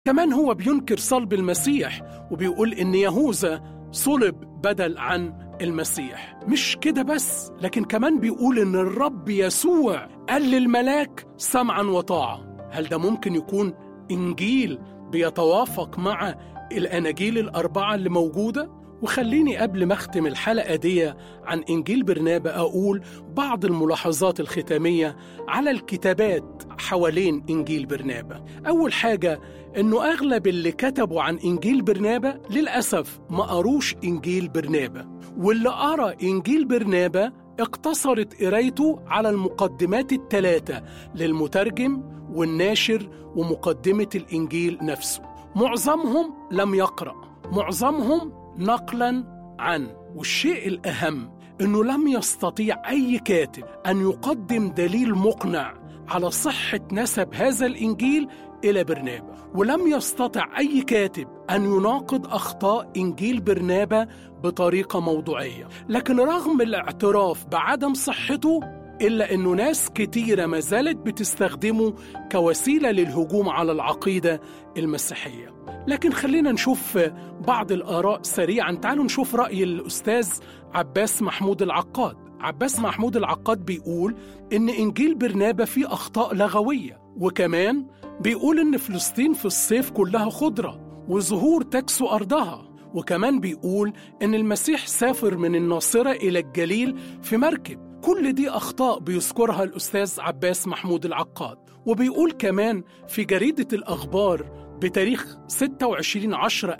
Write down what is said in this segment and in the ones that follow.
كمان هو بينكر صلب المسيح وبيقول إن يهوذا صلب بدل عن المسيح مش كده بس لكن كمان بيقول إن الرب يسوع قال للملاك سمعا وطاعة هل ده ممكن يكون إنجيل بيتوافق مع الأناجيل الأربعة اللي موجودة؟ وخليني قبل ما أختم الحلقة دي عن إنجيل برنابا أقول بعض الملاحظات الختامية على الكتابات حوالين إنجيل برنابا أول حاجة إنه أغلب اللي كتبوا عن إنجيل برنابا للأسف ما قروش إنجيل برنابا واللي قرأ إنجيل برنابا اقتصرت قرايته على المقدمات الثلاثة للمترجم والناشر ومقدمة الإنجيل نفسه معظمهم لم يقرأ معظمهم نقلا عن والشيء الأهم أنه لم يستطيع أي كاتب أن يقدم دليل مقنع على صحة نسب هذا الإنجيل إلى برنابا ولم يستطع أي كاتب أن يناقض أخطاء إنجيل برنابا بطريقة موضوعية لكن رغم الاعتراف بعدم صحته إلا أنه ناس كتيرة ما زالت بتستخدمه كوسيلة للهجوم على العقيدة المسيحية لكن خلينا نشوف بعض الآراء سريعا تعالوا نشوف رأي الأستاذ عباس محمود العقاد عباس محمود العقاد بيقول إن إنجيل برنابا فيه أخطاء لغوية وكمان بيقول إن فلسطين في الصيف كلها خضرة وزهور تكسو أرضها وكمان بيقول إن المسيح سافر من الناصرة إلى الجليل في مركب كل دي أخطاء بيذكرها الأستاذ عباس محمود العقاد وبيقول كمان في جريدة الأخبار بتاريخ 26 10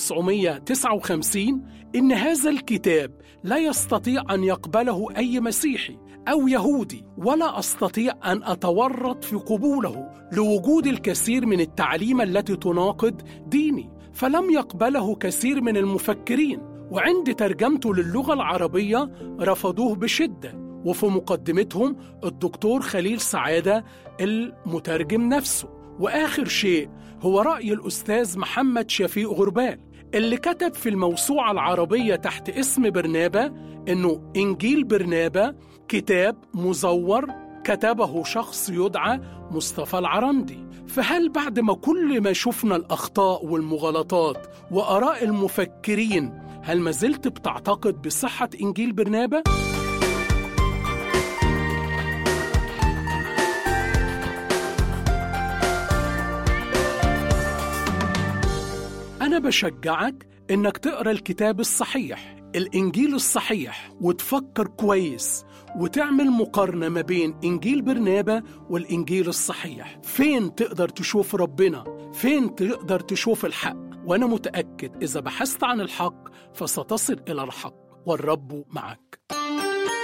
1959 إن هذا الكتاب لا يستطيع أن يقبله أي مسيحي أو يهودي ولا أستطيع أن أتورط في قبوله لوجود الكثير من التعليم التي تناقض ديني فلم يقبله كثير من المفكرين وعند ترجمته للغة العربية رفضوه بشدة وفي مقدمتهم الدكتور خليل سعادة المترجم نفسه وآخر شيء هو رأي الأستاذ محمد شفيق غربال اللي كتب في الموسوعة العربية تحت اسم برنابا إنه إنجيل برنابا كتاب مزور كتبه شخص يدعى مصطفى العرندي فهل بعد ما كل ما شفنا الأخطاء والمغالطات وآراء المفكرين هل ما زلت بتعتقد بصحة إنجيل برنابا؟ أنا بشجعك إنك تقرأ الكتاب الصحيح الإنجيل الصحيح وتفكر كويس وتعمل مقارنة ما بين إنجيل برنابا والإنجيل الصحيح فين تقدر تشوف ربنا فين تقدر تشوف الحق وأنا متأكد إذا بحثت عن الحق فستصل إلى الحق والرب معك